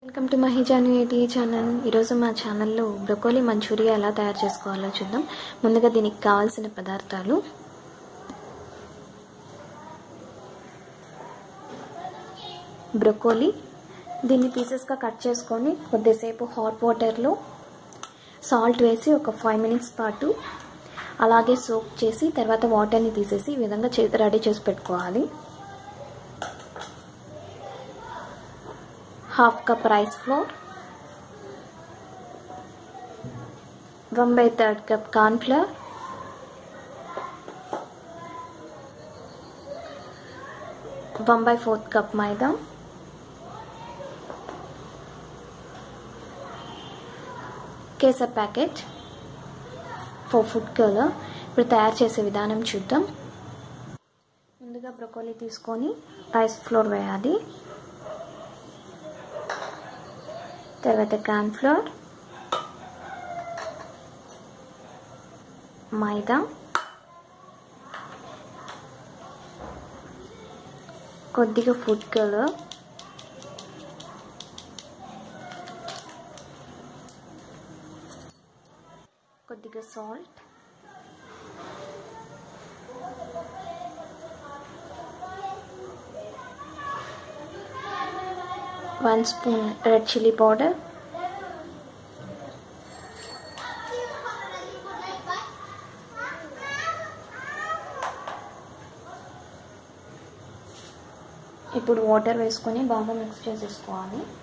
welcome to మహిజాను ఏటీ channel ఈరోజు మా ఛానల్లో బ్రొకోలీ మంచూరియా ఎలా తయారు చేసుకోవాలో చూద్దాం ముందుగా దీనికి కావాల్సిన పదార్థాలు బ్రొకోలీ దీన్ని పీసెస్గా కట్ చేసుకొని కొద్దిసేపు హాట్ వాటర్లో సాల్ట్ వేసి ఒక ఫైవ్ మినిట్స్ పాటు అలాగే సోక్ చేసి తర్వాత వాటర్ని తీసేసి ఈ విధంగా చే రెడీ చేసి పెట్టుకోవాలి half cup rice flour one by third cup cornflour one by fourth cup maida kesar packet for food colour ఇప్పుడు తయారు చేసే విధానం చూద్దాం ముందుగా బ్రొకోలీ తీసుకొని రైస్ ఫ్లోర్ వేయాలి తర్వాత కార్న్ఫ్లోర్ మైదా కొద్దిగా ఫుడ్ కలర్ కొద్దిగా salt one spoon red chilli powder ఇప్పుడు వాటర్ వేసుకొని బాగా మిక్స్ చేసేసుకోవాలి